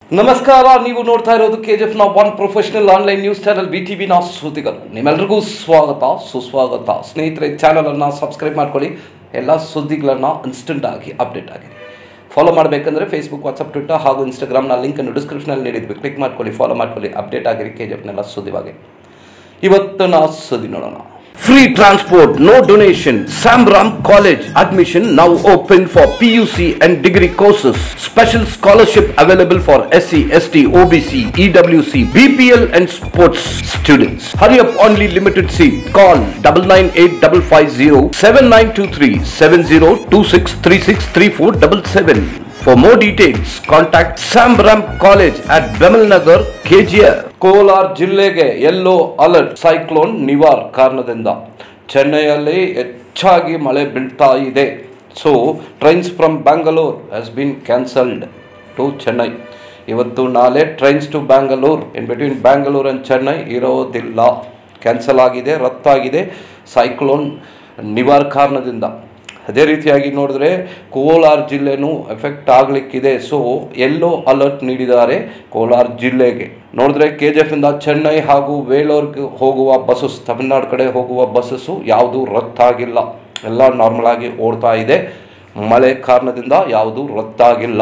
ನಮಸ್ಕಾರ ನೀವು ನೋಡ್ತಾ ಇರೋದು ಕೆ ಜಿ ನ one professional online news channel B T ನ ಸುದ್ದಿಗಳು ನಿಮ್ಮೆಲ್ರಿಗೂ ಸ್ವಾಗತ ಸುಸ್ವಾಗತ ಸ್ನೇಹಿತರೆ ಚಾನಲ್ ಅನ್ನ ಸಬ್ಸ್ಕ್ರೈಬ್ ಮಾಡ್ಕೊಳ್ಳಿ ಎಲ್ಲ ಸುದ್ದಿಗಳನ್ನ ಇನ್ಸ್ಟೆಂಟ್ ಆಗಿ ಅಪ್ಡೇಟ್ ಆಗಿದೆ ಫಾಲೋ ಮಾಡಬೇಕಂದ್ರೆ ಫೇಸ್ಬುಕ್ ವಾಟ್ಸಪ್ ಟ್ವಿಟರ್ ಹಾಗೂ ಇನ್ಸ್ಟಾಗ್ರಾಮ್ನ ಲಿಂಕನ್ನು ಡಿಸ್ಕ್ರಿಪ್ಷನಲ್ಲಿ ನೀಡಿದ್ವಿ ಕ್ಲಿಕ್ ಮಾಡ್ಕೊಳ್ಳಿ ಫಾಲೋ ಮಾಡ್ಕೊಳ್ಳಿ ಅಪ್ಡೇಟ್ ಆಗಿರಿ ಕೆ ಜಿ ಎಫ್ನೆಲ್ಲ ಸುದ್ದಿವಾಗಿ ಇವತ್ತಿನ ಸುದ್ದಿ ನೋಡೋಣ free transport no donation Samram college admission now open for P U C and degree courses special scholarship available for S C S T OBC EWS BPL and sports students hurry up only limited seat call double nine eight double five zero seven nine two three seven zero two six three six three four double seven For more details, contact Sambram College at Bemal Nagar, KGR. Kolar ಜಿಲ್ಲೆಗೆ yellow alert cyclone Nivar ಕಾರಣದಿಂದ ಚೆನ್ನೈಯಲ್ಲಿ ಹೆಚ್ಚಾಗಿ ಮಳೆ ಬೀಳ್ತಾ ಇದೆ so trains from Bangalore has been cancelled to Chennai ಇವತ್ತು ನಾಳೆ trains to Bangalore in between Bangalore and Chennai ಇರೋದಿಲ್ಲ cancel ಆಗಿದೆ ರದ್ದಾಗಿದೆ ಸೈಕ್ಲೋನ್ ನಿವಾರ್ ಕಾರಣದಿಂದ ಅದೇ ರೀತಿಯಾಗಿ ನೋಡಿದ್ರೆ ಕೋಲಾರ ಜಿಲ್ಲೆನೂ ಎಫೆಕ್ಟ್ ಆಗಲಿಕ್ಕಿದೆ ಸೊ ಎಲ್ಲೋ ಅಲರ್ಟ್ ನೀಡಿದ್ದಾರೆ ಕೋಲಾರ ಜಿಲ್ಲೆಗೆ ನೋಡಿದ್ರೆ ಕೆ ಜಿ ಇಂದ ಚೆನ್ನೈ ಹಾಗೂ ವೇಲೂರ್ಗೆ ಹೋಗುವ ಬಸ್ಸಸ್ ತಮಿಳ್ನಾಡು ಕಡೆ ಹೋಗುವ ಬಸ್ಸಸ್ಸು ಯಾವುದೂ ರದ್ದಾಗಿಲ್ಲ ಎಲ್ಲ ನಾರ್ಮಲ್ ಆಗಿ ಓಡ್ತಾ ಇದೆ ಮಳೆ ಕಾರಣದಿಂದ ಯಾವುದೂ ರದ್ದಾಗಿಲ್ಲ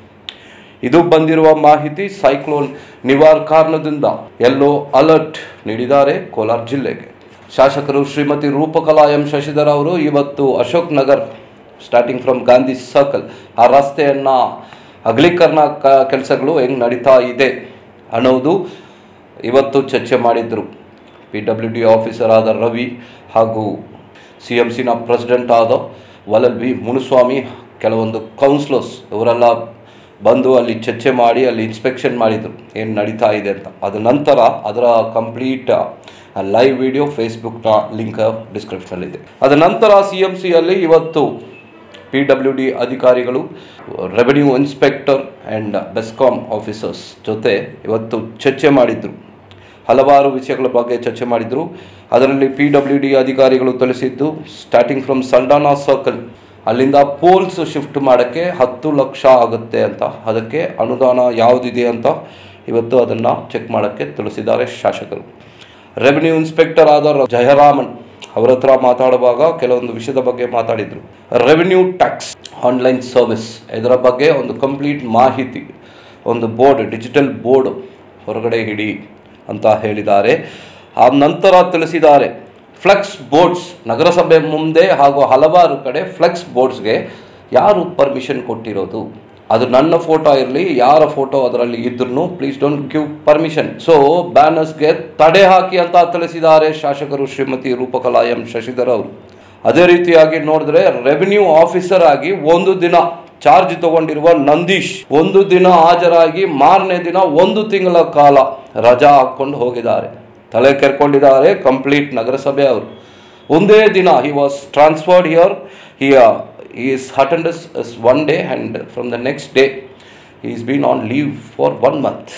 ಇದು ಬಂದಿರುವ ಮಾಹಿತಿ ಸೈಕ್ಲೋನ್ ನಿವಾರ್ ಕಾರಣದಿಂದ ಎಲ್ಲೋ ಅಲರ್ಟ್ ನೀಡಿದ್ದಾರೆ ಕೋಲಾರ ಜಿಲ್ಲೆಗೆ ಶಾಸಕರು ಶ್ರೀಮತಿ ರೂಪಕಲಾ ಎಂ ಶಶಿಧರ್ ಅವರು ಇವತ್ತು Ashok Nagar starting from Gandhi circle ಆ ರಸ್ತೆಯನ್ನು ಅಗಲೀಕರಣ ಕ ಕೆಲಸಗಳು ಹೆಂಗೆ ನಡೀತಾ ಇದೆ ಅನ್ನೋದು ಇವತ್ತು ಚರ್ಚೆ ಮಾಡಿದರು ಪಿ ಡಬ್ಲ್ಯೂ ಡಿ ಆಫೀಸರ್ ಆದ ರವಿ ಹಾಗೂ ಸಿ ಎಮ್ ಸಿನ ಪ್ರೆಸಿಡೆಂಟ್ ಆದ ವಲಲ್ ವಿ ಮುನುಸ್ವಾಮಿ ಕೆಲವೊಂದು ಕೌನ್ಸಿಲರ್ಸ್ ಇವರೆಲ್ಲ ಬಂದು ಅಲ್ಲಿ ಚರ್ಚೆ ಮಾಡಿ ಅಲ್ಲಿ ಇನ್ಸ್ಪೆಕ್ಷನ್ ಮಾಡಿದರು ಏನು ನಡೀತಾ ಇದೆ ಅಂತ ಅದ ನಂತರ ಅದರ ಕಂಪ್ಲೀಟ್ ಲೈವ್ ವಿಡಿಯೋ ಫೇಸ್ಬುಕ್ನ ಲಿಂಕ್ ಡಿಸ್ಕ್ರಿಪ್ಷನಲ್ಲಿದೆ ಅದ ನಂತರ ಸಿ ಎಮ್ ಸಿಯಲ್ಲಿ ಇವತ್ತು ಪಿ ಡಬ್ಲ್ಯೂ ಡಿ ಅಧಿಕಾರಿಗಳು revenue inspector and BESCOM officers ಜೊತೆ ಇವತ್ತು ಚರ್ಚೆ ಮಾಡಿದರು ಹಲವಾರು ವಿಷಯಗಳ ಬಗ್ಗೆ ಚರ್ಚೆ ಮಾಡಿದರು ಅದರಲ್ಲಿ ಪಿ ಡಬ್ಲ್ಯೂ ಡಿ ಅಧಿಕಾರಿಗಳು ತಿಳಿಸಿದ್ದು ಸ್ಟಾರ್ಟಿಂಗ್ ಫ್ರಮ್ ಸಲ್ಡಾನಾ ಸರ್ಕಲ್ ಅಲ್ಲಿಂದ ಪೋಲ್ಸ್ ಶಿಫ್ಟ್ ಮಾಡೋಕ್ಕೆ ಹತ್ತು ಲಕ್ಷ ಆಗುತ್ತೆ ಅಂತ ಅದಕ್ಕೆ ಅನುದಾನ ಯಾವುದಿದೆ ಅಂತ ಇವತ್ತು ಅದನ್ನು ಚೆಕ್ ಮಾಡೋಕ್ಕೆ ತಿಳಿಸಿದ್ದಾರೆ ಶಾಸಕರು ರೆವಿನ್ಯೂ ಇನ್ಸ್ಪೆಕ್ಟರ್ ಆದ ಜಯರಾಮನ್ ಅವರ ಹತ್ರ ಮಾತಾಡುವಾಗ ಕೆಲವೊಂದು ವಿಷಯದ ಬಗ್ಗೆ ಮಾತಾಡಿದರು ರೆವಿನ್ಯೂ ಟ್ಯಾಕ್ಸ್ ಆನ್ಲೈನ್ ಸರ್ವಿಸ್ ಇದರ ಬಗ್ಗೆ ಒಂದು ಕಂಪ್ಲೀಟ್ ಮಾಹಿತಿ ಒಂದು ಬೋರ್ಡ್ ಡಿಜಿಟಲ್ ಬೋರ್ಡ್ ಹೊರಗಡೆ ಇಡಿ ಅಂತ ಹೇಳಿದ್ದಾರೆ ಆ ನಂತರ ತಿಳಿಸಿದ್ದಾರೆ ಫ್ಲೆಕ್ಸ್ ಬೋರ್ಡ್ಸ್ ನಗರಸಭೆ ಮುಂದೆ ಹಾಗೂ ಹಲವಾರು ಕಡೆ ಫ್ಲೆಕ್ಸ್ ಬೋರ್ಡ್ಸ್ಗೆ ಯಾರು ಪರ್ಮಿಷನ್ ಕೊಟ್ಟಿರೋದು ಅದು ನನ್ನ ಫೋಟೋ ಇರಲಿ ಯಾರ ಫೋಟೋ ಅದರಲ್ಲಿ ಇದ್ರೂ please don't give permission so ಬ್ಯಾನರ್ಸ್ಗೆ ತಡೆ ಹಾಕಿ ಅಂತ ತಿಳಿಸಿದ್ದಾರೆ ಶಾಸಕರು ಶ್ರೀಮತಿ ರೂಪಕಲಾ ಎಂ ಶಶಿಧರ್ ಅವರು ಅದೇ ರೀತಿಯಾಗಿ ನೋಡಿದ್ರೆ ರೆವಿನ್ಯೂ ಆಫೀಸರ್ ಆಗಿ ಒಂದು ದಿನ ಚಾರ್ಜ್ ತಗೊಂಡಿರುವ ನಂದೀಶ್ ಒಂದು ದಿನ ಹಾಜರಾಗಿ ಮಾರನೇ ದಿನ ಒಂದು ತಿಂಗಳ ಕಾಲ ರಜಾ ಹಾಕೊಂಡು ಹೋಗಿದ್ದಾರೆ ತಲೆ ಕೆರ್ಕೊಂಡಿದ್ದಾರೆ ಕಂಪ್ಲೀಟ್ ನಗರಸಭೆ ಅವರು ಒಂದೇ ದಿನ he was transferred here he is attends is one day and from the next day is been on leave for one month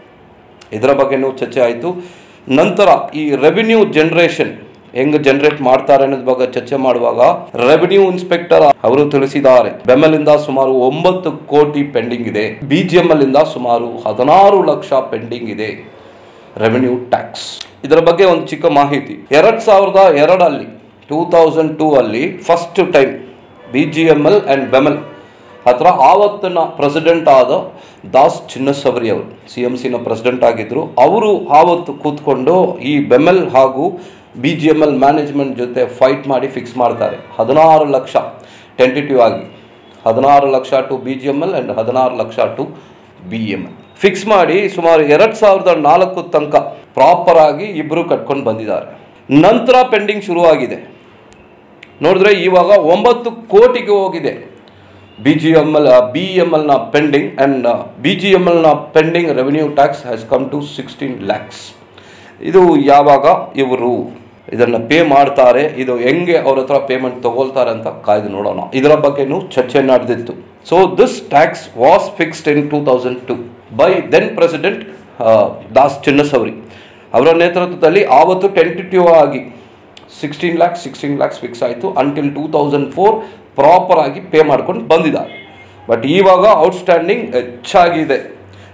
ಇದರ ಬಗ್ಗೆನೂ ಚರ್ಚೆ ಆಯಿತು ನಂತರ ಈ ರೆವಿನ್ಯೂ ಜನರೇಷನ್ ಹೆಂಗ್ ಜನರೇಟ್ ಮಾಡ್ತಾರೆ ಅನ್ನೋದ್ರ ಬಗ್ಗೆ ಚರ್ಚೆ ಮಾಡುವಾಗ ರೆವಿನ್ಯೂ ಇನ್ಸ್ಪೆಕ್ಟರ್ ಅವರು ತಿಳಿಸಿದ್ದಾರೆ ಬೆಮೆಲಿಂದ ಸುಮಾರು ಒಂಬತ್ತು ಕೋಟಿ ಪೆಂಡಿಂಗ್ ಇದೆ ಬಿ ಜಿ ಎಂ ಇಂದ ಸುಮಾರು ಹದಿನಾರು ಲಕ್ಷ ಪೆಂಡಿಂಗ್ ಇದೆ ರೆವಿನ್ಯೂ ಟ್ಯಾಕ್ಸ್ ಇದರ ಬಗ್ಗೆ ಒಂದು ಚಿಕ್ಕ ಮಾಹಿತಿ ಎರಡ್ ಸಾವಿರದ ಎರಡಲ್ಲಿ ಟೂ ತೌಸಂಡ್ ಟೂ ಅಲ್ಲಿ first time B G M L and BEML ಹತ್ರ ಆವತ್ತಿನ ಪ್ರೆಸಿಡೆಂಟ್ ಆದ ದಾಸ್ ಚಿನ್ನಸವರಿ ಅವರು ಸಿ ಎಮ್ ಸಿನ ಪ್ರೆಸಿಡೆಂಟ್ ಆಗಿದ್ದರು ಅವರು ಆವತ್ತು ಕೂತ್ಕೊಂಡು ಈ ಬೆಮೆಲ್ ಹಾಗೂ B G M L management ಜೊತೆ ಫೈಟ್ ಮಾಡಿ ಫಿಕ್ಸ್ ಮಾಡ್ತಾರೆ ಹದಿನಾರು ಲಕ್ಷ ಟೆಂಟೇಟಿವ್ ಆಗಿ ಹದಿನಾರು lakh to B G M L and ಹದಿನಾರು lakh to B M L fix ಮಾಡಿ ಸುಮಾರು ಎರಡು ಸಾವಿರದ ನಾಲ್ಕು ತನಕ ಪ್ರಾಪರ್ ಆಗಿ ಇಬ್ಬರು ಕಟ್ಕೊಂಡು ಬಂದಿದ್ದಾರೆ ನಂತರ ಪೆಂಡಿಂಗ್ ಶುರುವಾಗಿದೆ ನೋಡಿದ್ರೆ ಇವಾಗ ಒಂಬತ್ತು ಕೋಟಿಗೆ ಹೋಗಿದೆ B G M L B M ಎಲ್ನ pending and B G M ಎಲ್ನ pending revenue tax has come to sixteen lakhs ಇದು ಯಾವಾಗ ಇವರು ಇದನ್ನು ಪೇ ಮಾಡ್ತಾರೆ ಇದು ಹೆಂಗೆ ಅವ್ರ ಹತ್ರ ಪೇಮೆಂಟ್ ತಗೊಳ್ತಾರೆ ಅಂತ ಕಾಯ್ದು ನೋಡೋಣ ಇದರ ಬಗ್ಗೆನೂ ಚರ್ಚೆ ನಡೆದಿತ್ತು so this tax was fixed in two thousand two by then president Das Chinnasavari ಅವರ ನೇತೃತ್ವದಲ್ಲಿ ಆವತ್ತು ಟೆಂಟಿಟಿವ್ ಆಗಿ sixteen lakhs sixteen lakhs fix ಆಯಿತು until two thousand four proper ಆಗಿ ಪೇ ಮಾಡ್ಕೊಂಡು ಬಂದಿದ್ದಾರೆ ಬಟ್ ಇವಾಗ ಔಟ್ಸ್ಟ್ಯಾಂಡಿಂಗ್ ಹೆಚ್ಚಾಗಿದೆ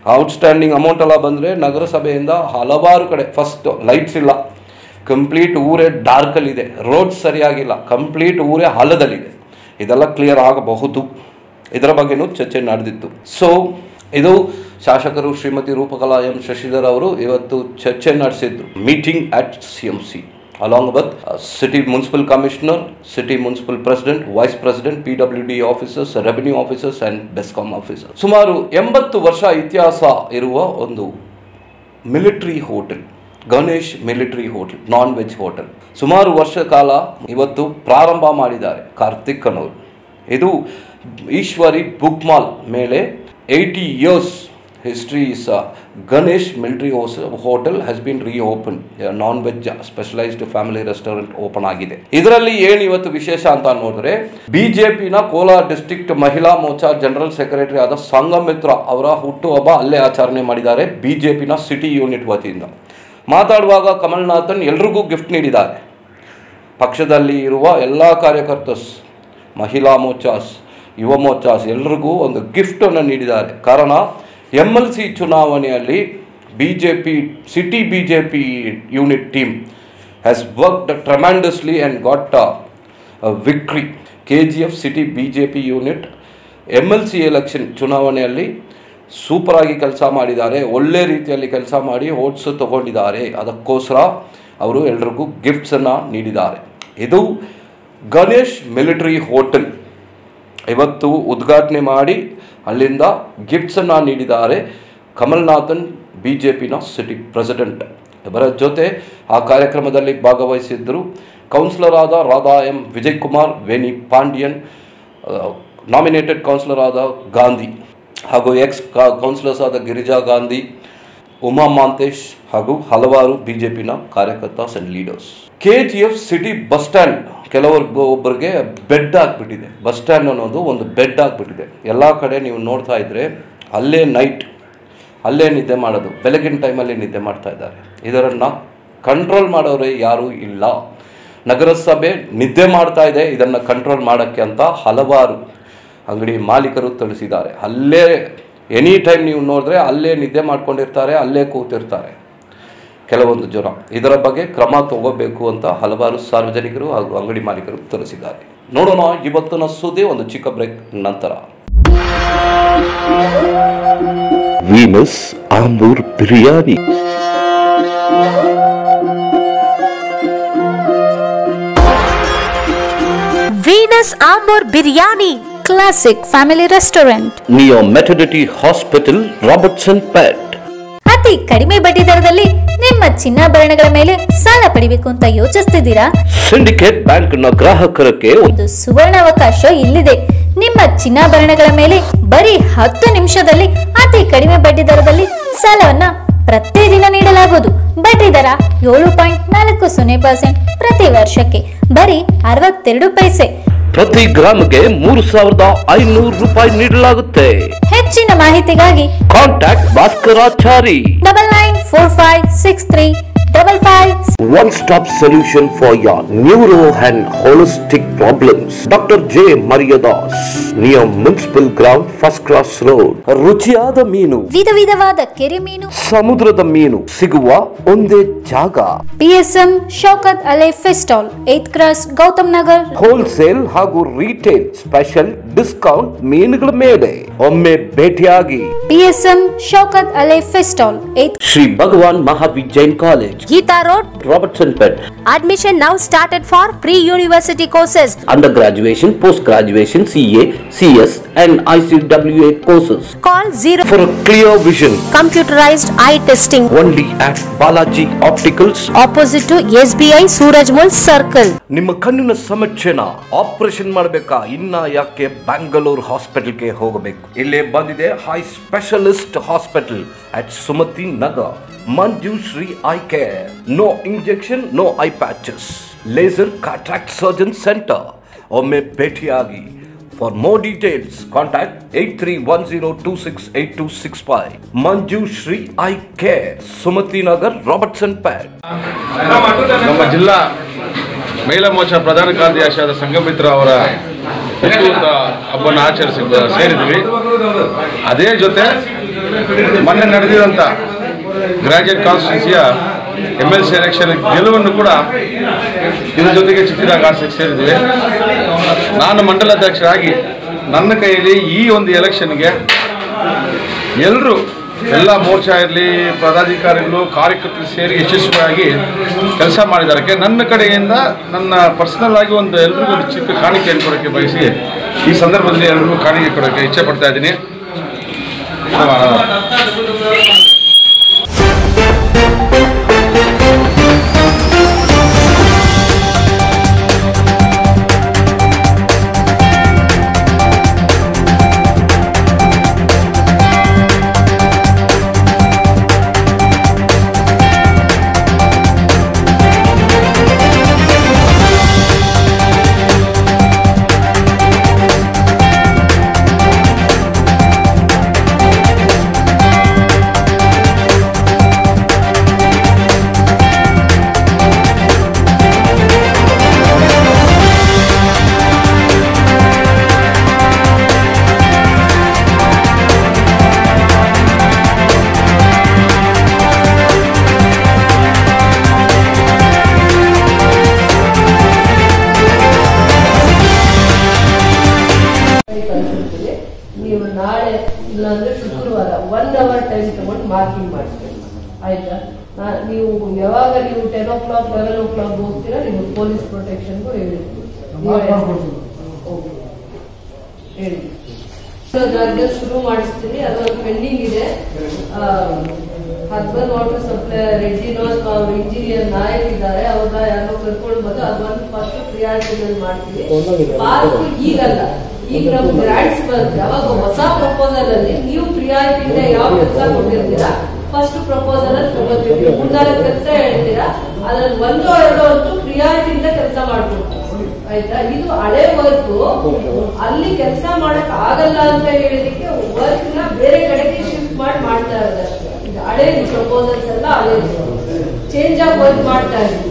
ಔಟ್ಸ್ಟ್ಯಾಂಡಿಂಗ್ ಅಮೌಂಟ್ ಎಲ್ಲ ಬಂದರೆ ನಗರಸಭೆಯಿಂದ ಹಲವಾರು ಕಡೆ ಫಸ್ಟ್ ಲೈಟ್ಸ್ ಇಲ್ಲ ಕಂಪ್ಲೀಟ್ ಊರೇ ಡಾರ್ಕಲ್ಲಿದೆ ರೋಡ್ ಸರಿಯಾಗಿಲ್ಲ ಕಂಪ್ಲೀಟ್ ಊರೇ ಹಳ್ಳದಲ್ಲಿದೆ ಇದೆಲ್ಲ ಕ್ಲಿಯರ್ ಆಗಬಹುದು ಇದರ ಬಗ್ಗೆನೂ ಚರ್ಚೆ ನಡೆದಿತ್ತು ಸೊ ಇದು ಶಾಸಕರು ಶ್ರೀಮತಿ ರೂಪಕಲಾ ಎಂ ಶಶಿಧರ್ ಅವರು ಇವತ್ತು ಚರ್ಚೆ ನಡೆಸಿದ್ರು meeting at C M C along with uh, city municipal commissioner, city municipal president, vice president, PWD officers, revenue officers and BESCOM officers. ಸುಮಾರು ಎಂಬತ್ತು ವರ್ಷ ಇತಿಹಾಸ ಇರುವ ಒಂದು military hotel Ganesh military hotel non veg hotel ಸುಮಾರು ವರ್ಷ ಕಾಲ ಇವತ್ತು ಪ್ರಾರಂಭ ಮಾಡಿದ್ದಾರೆ ಕಾರ್ತಿಕ್ ಅನ್ನೋರು ಇದು ಈಶ್ವರಿ ಬುಕ್ ಮಾಲ್ ಮೇಲೆ eighty years history is Ganesh military hotel has been reopen non veg specialised family restaurant open ಆಗಿದೆ ಇದರಲ್ಲಿ ಏನು ಇವತ್ತು ವಿಶೇಷ ಅಂತ ನೋಡಿದ್ರೆ ಬಿಜೆಪಿನ ಕೋಲಾರ ಡಿಸ್ಟ್ರಿಕ್ಟ್ ಮಹಿಳಾ ಮೋರ್ಚಾ ಜನರಲ್ ಸೆಕ್ರೆಟರಿ ಆದ ಸಂಗಮಿತ್ರ ಅವರ ಹುಟ್ಟುಹಬ್ಬ ಅಲ್ಲೇ ಆಚರಣೆ ಮಾಡಿದ್ದಾರೆ ಬಿಜೆಪಿನ ಸಿಟಿ ಯೂನಿಟ್ ವತಿಯಿಂದ ಮಾತಾಡುವಾಗ ಕಮಲ್ನಾಥನ್ ಎಲ್ರಿಗೂ ಗಿಫ್ಟ್ ನೀಡಿದ್ದಾರೆ ಪಕ್ಷದಲ್ಲಿ ಇರುವ ಎಲ್ಲ ಕಾರ್ಯಕರ್ತಸ್ ಮಹಿಳಾ ಮೋರ್ಚಾಸ್ ಯುವ ಮೋರ್ಚಾಸ್ ಎಲ್ರಿಗೂ ಒಂದು ಗಿಫ್ಟನ್ನು ನೀಡಿದ್ದಾರೆ ಕಾರಣ ಎಮ್ ಎಲ್ ಸಿ ಚುನಾವಣೆಯಲ್ಲಿ B J P city B J P unit team has worked tremendously and got victory K G F city B J P unit M L C election ಚುನಾವಣೆಯಲ್ಲಿ ಸೂಪರಾಗಿ ಕೆಲಸ ಮಾಡಿದ್ದಾರೆ ಒಳ್ಳೆ ರೀತಿಯಲ್ಲಿ ಕೆಲಸ ಮಾಡಿ ಓಟ್ಸು ತಗೊಂಡಿದ್ದಾರೆ ಅದಕ್ಕೋಸ್ಕರ ಅವರು ಎಲ್ರಿಗೂ ಗಿಫ್ಟ್ಸನ್ನು ನೀಡಿದ್ದಾರೆ ಇದು ಗಣೇಶ್ ಮಿಲಿಟರಿ ಹೋಟೆಲ್ ಇವತ್ತು ಉದ್ಘಾಟನೆ ಮಾಡಿ ಅಲ್ಲಿಂದ ಗಿಫ್ಟ್ಸನ್ನು ನೀಡಿದ್ದಾರೆ ಕಮಲ್ನಾಥನ್ ಬಿ ಜೆ ಪಿನ ಸಿಟಿ ಪ್ರೆಸಿಡೆಂಟ್ ಇವರ ಜೊತೆ ಆ ಕಾರ್ಯಕ್ರಮದಲ್ಲಿ ಭಾಗವಹಿಸಿದ್ದರು ಕೌನ್ಸಿಲರ್ ಆದ Radha M Vijay Kumar Veni Pandyan nominated councillor ಆದ ಗಾಂಧಿ ಹಾಗೂ ಎಕ್ಸ್ ಕೌನ್ಸಿಲರ್ಸ್ ಆದ ಗಿರಿಜಾ ಗಾಂಧಿ ಉಮಾ ಮಾಂತೇಶ್ ಹಾಗೂ ಹಲವಾರು ಬಿ ಜೆ ಪಿನ ಕಾರ್ಯಕರ್ತಸ್ and leaders K G F city bus stand ಕೆಲವರಿಗೆ ಒಬ್ಬರಿಗೆ ಬೆಡ್ ಆಗಿಬಿಟ್ಟಿದೆ ಬಸ್ ಸ್ಟ್ಯಾಂಡ್ ಅನ್ನೋದು ಒಂದು ಬೆಡ್ ಆಗಿಬಿಟ್ಟಿದೆ ಎಲ್ಲ ಕಡೆ ನೀವು ನೋಡ್ತಾ ಇದ್ರೆ ಅಲ್ಲೇ ನೈಟ್ ಅಲ್ಲೇ ನಿದ್ದೆ ಮಾಡೋದು ಬೆಳಗಿನ ಟೈಮಲ್ಲಿ ನಿದ್ದೆ ಮಾಡ್ತಾ ಇದ್ದಾರೆ ಇದರನ್ನು ಕಂಟ್ರೋಲ್ ಮಾಡೋರೇ ಯಾರೂ ಇಲ್ಲ ನಗರಸಭೆ ನಿದ್ದೆ ಮಾಡ್ತಾ ಇದೆ ಇದನ್ನು ಕಂಟ್ರೋಲ್ ಮಾಡೋಕ್ಕೆ ಅಂತ ಹಲವಾರು ಅಂಗಡಿ ಮಾಲೀಕರು ತಿಳಿಸಿದ್ದಾರೆ ಅಲ್ಲೇ ಎನಿ ಟೈಮ್ ನೀವು ನೋಡಿದ್ರೆ ಅಲ್ಲೇ ನಿದ್ದೆ ಮಾಡ್ಕೊಂಡಿರ್ತಾರೆ ಅಲ್ಲೇ ಕೂತಿರ್ತಾರೆ ಕೆಲವೊಂದು ಜನ ಇದರ ಬಗ್ಗೆ ಕ್ರಮ ತಗೋಬೇಕು ಅಂತ ಹಲವಾರು ಸಾರ್ವಜನಿಕರು ಹಾಗೂ ಅಂಗಡಿ ಮಾಲೀಕರು ತಿಳಿಸಿದ್ದಾರೆ ನೋಡೋಣ ಇವತ್ತಿನ ಸುದ್ದಿ ಒಂದು ಚಿಕ್ಕ ಬ್ರೇಕ್ ನಂತರ Venus Ambur biryani Venus Ambur biryani classic family restaurant neo maternity hospital Robertsonpet ಅತಿ ಕಡಿಮೆ ಬಡ್ಡಿ ದರದಲ್ಲಿ ನಿಮ್ಮ ಚಿನ್ನಾಭರಣಗಳ ಮೇಲೆ ಸಾಲ ಪಡಿಬೇಕು ಅಂತ ಯೋಚಿಸ್ತಿದ್ದೀರಾ ಸಿಂಡಿಕೇಟ್ ಬ್ಯಾಂಕ್ನ ಗ್ರಾಹಕರಿಗೆ ಒಂದು ಸುವರ್ಣಾವಕಾಶ ಇಲ್ಲಿದೆ ನಿಮ್ಮ ಚಿನ್ನಾಭರಣಗಳ ಮೇಲೆ ಬರೀ ಹತ್ತು ನಿಮಿಷದಲ್ಲಿ ಅತಿ ಕಡಿಮೆ ಬಡ್ಡಿ ದರದಲ್ಲಿ ಸಾಲವನ್ನ ಪ್ರತಿದಿನ ನೀಡಲಾಗುವುದು ಬಡ್ಡಿ ದರ ಏಳು ಪಾಯಿಂಟ್ ನಾಲ್ಕು ಸೊನ್ನೆ ಪರ್ಸೆಂಟ್ ಪ್ರತಿ ವರ್ಷಕ್ಕೆ ಬರೀ ಅರವತ್ತೆರಡು ಪೈಸೆ ಪ್ರತಿ ಗ್ರಾಮ್ಗೆ ಮೂರು ಸಾವಿರದ ಐನೂರು ರೂಪಾಯಿ ನೀಡಲಾಗುತ್ತೆ ಹೆಚ್ಚಿನ ಮಾಹಿತಿಗಾಗಿ contact Bhaskarachari double nine four five six three double five one stop solution for your neuro and holistic problems doctor J Mariyadas neo municipal ground first cross road ರುಚಿಯಾದ ಮೀನು ವಿಧ ವಿಧವಾದ ಕೆರೆ ಮೀನು ಸಮುದ್ರದ ಮೀನು ಸಿಗುವ ಒಂದೇ ಜಾಗ PSM Shaukat Ali fish stall eighth cross Gautam Nagar wholesale ಹಾಗೂ ರಿಟೇಲ್ ಸ್ಪೆಷಲ್ ಡಿಸ್ಕೌಂಟ್ ಮೀನುಗಳ ಮೇಲೆ ಒಮ್ಮೆ ಭೇಟಿಯಾಗಿ PSM Shaukat Ali fish stall eighth Shri Bhagwan Mahavir Jain college Geeta Road. Robertsonpet Admission now started for pre-university courses. Under graduation post graduation CA CS and ICWA courses Call 0 for clear vision computerized eye testing only at Balaji opticals opposite to SBI Surajmul Circle. ನಿಮ್ಮ ಕಣ್ಣಿನ ಸಮಸ್ಯೆನ operation ಮಾಡಬೇಕಾ ಇನ್ನ ಯಾಕೆ ಬ್ಯಾಂಗಲೂರ್ ಹಾಸ್ಪಿಟಲ್ಗೆ ಹೋಗಬೇಕು ಇಲ್ಲೇ ಬಂದಿದೆ high specialist hospital at Sumathi Nagar Manju Shri eye care no injection no eye patches laser contract surgeon centre ಒಮ್ಮೆ ಭೇಟಿಯಾಗಿ for more details contact eight three one zero two six eight two six five Manju Shri eye care Sumathi Nagar Robertsonpet ನಮ್ಮ ಜಿಲ್ಲಾ ಮಹಿಳಾ ಮೋರ್ಚಾ ಪ್ರಧಾನ ಕಾರ್ಯದರ್ಶಿಯಾದ ಸಂಘಮಿತ್ರ ಅವರ ಹುಟ್ಟುಹಬ್ಬ ಹಬ್ಬನ ಆಚರಿಸಿ ಸೇರಿದ್ವಿ ಅದೇ ಜೊತೆ ಮೊನ್ನೆ ನಡೆದಿರುವಂಥ ಗ್ರಾಜುಯೇಟ್ ಕಾನ್ಸ್ಟಿಟ್ಯೂನ್ಸಿಯ ಎಮ್ ಎಲ್ ಸಿ ಎಲೆಕ್ಷನ್ ಗೆಲುವನ್ನು ಕೂಡ ಇದ್ರ ಜೊತೆಗೆ ಚಿಕ್ಕದಾಗ ಆಡ್ಸಕ್ಕೆ ಸೇರಿದ್ವಿ ನಾನು ಮಂಡಲಾಧ್ಯಕ್ಷರಾಗಿ ನನ್ನ ಕೈಯಲ್ಲಿ ಈ ಒಂದು ಎಲೆಕ್ಷನ್ಗೆ ಎಲ್ಲರೂ ಎಲ್ಲ ಮೋರ್ಚಾ ಇರಲಿ ಪದಾಧಿಕಾರಿಗಳು ಕಾರ್ಯಕರ್ತರು ಸೇರಿ ಯಶಸ್ವಿಯಾಗಿ ಕೆಲಸ ಮಾಡಿದ್ದಾರೆ ನನ್ನ ಕಡೆಯಿಂದ ನನ್ನ ಪರ್ಸನಲ್ ಆಗಿ ಒಂದು ಎಲ್ರಿಗೂ ಒಂದು ಚಿಕ್ಕ ಕಾಣಿಕೆಯನ್ನು ಕೊಡೋಕ್ಕೆ ಬಯಸಿ ಈ ಸಂದರ್ಭದಲ್ಲಿ ಎಲ್ರಿಗೂ ಕಾಣಿಕೆ ಕೊಡೋಕ್ಕೆ ಇಚ್ಛೆ ಪಡ್ತಾ ಇದ್ದೀನಿ ಕಳಿಸಿರ್ತೀವಿ ನೀವು ನಾಳೆ ಇಲ್ಲಾಂದ್ರೆ ಶುಕ್ರವಾರ ಒನ್ ಅವರ್ ಟೈಮ್ ತಗೊಂಡು ಮಾರ್ಕಿಂಗ್ ಮಾಡಿಸ್ಬೇಕು ಆಯ್ತಾ ನಾ- ನೀವು ಯಾವಾಗ ನೀವು ten o'clock eleven o'clock ಹೋಗ್ತೀರಾ ನೀವು ಪೊಲೀಸ್ ಪ್ರೊಟೆಕ್ಷನ್ಗೂ ಹೇಳಿರ್ತೀವಿ ಹೇಳಿ ಜಾಗ ಶುರು ಮಾಡಿಸ್ತೀವಿ ಅದೊಂದು ಪೆಂಡಿಂಗ್ ಇದೆ ಹಸ್ಬೆಂಡ್ ವಾಟರ್ ಸಪ್ಲೈ ರೆಡ್ಡಿನೋ ಅಥವಾ ಅವ್ರ ಇಂಜಿನಿಯರ್ ನಾಯಕ್ ಇದ್ದಾರೆ ಅವ್ರನ್ನ ಯಾರೋ ಕರ್ಕೊಂಡು ಬಂದು ಅದೊಂದು ಫಸ್ಟ್ ಪ್ರಿಯಾರಿಟಿನಲ್ಲಿ ಮಾಡ್ತೀವಿ ಪಾರ್ಕ್ ಈಗಲ್ಲ ಈಗ ನಮ್ಗೆ ಗ್ರಾಂಟ್ಸ್ ಬರುತ್ತೆ ಅವಾಗ ಹೊಸ ಪ್ರಪೋಸಲ್ ಅಲ್ಲಿ ನೀವು ಪ್ರಿಯಾರಿಟಿಯಿಂದ ಯಾವ ಕೆಲಸ ಕೊಟ್ಟಿರ್ತೀರಾ ಫಸ್ಟ್ ಪ್ರಪೋಸಲ್ ಅಲ್ಲಿ ತಗೋತೀವಿ ಮೂರ್ನಾಲ್ಕು ಕೆಲಸ ಹೇಳ್ತೀರಾ ಅದ್ರಲ್ಲಿ ಒಂದು ಎರಡು ಅಂತೂ ಪ್ರಿಯಾರಿಟಿಯಿಂದ ಕೆಲಸ ಮಾಡ್ಕೊಡ್ತೀವಿ ಆಯ್ತಾ ಇದು ಹಳೆ ವರ್ಕ್ ಅಲ್ಲಿ ಕೆಲಸ ಮಾಡಕ್ ಆಗಲ್ಲ ಅಂತ ಹೇಳಿದಕ್ಕೆ ವರ್ಕ್ ನ ಬೇರೆ ಕಡೆಗೆ ಶಿಫ್ಟ್ ಮಾಡಿ ಮಾಡ್ತಾ ಇದ್ದಾರೆ ಇದು ಹಳೆ ಪ್ರಪೋಸಲ್ಸ್ ಎಲ್ಲ ಹಳೆ ಚೇಂಜ್ ಆಗಿ ವರ್ಕ್ ಮಾಡ್ತಾ ಇದ್ದೀವಿ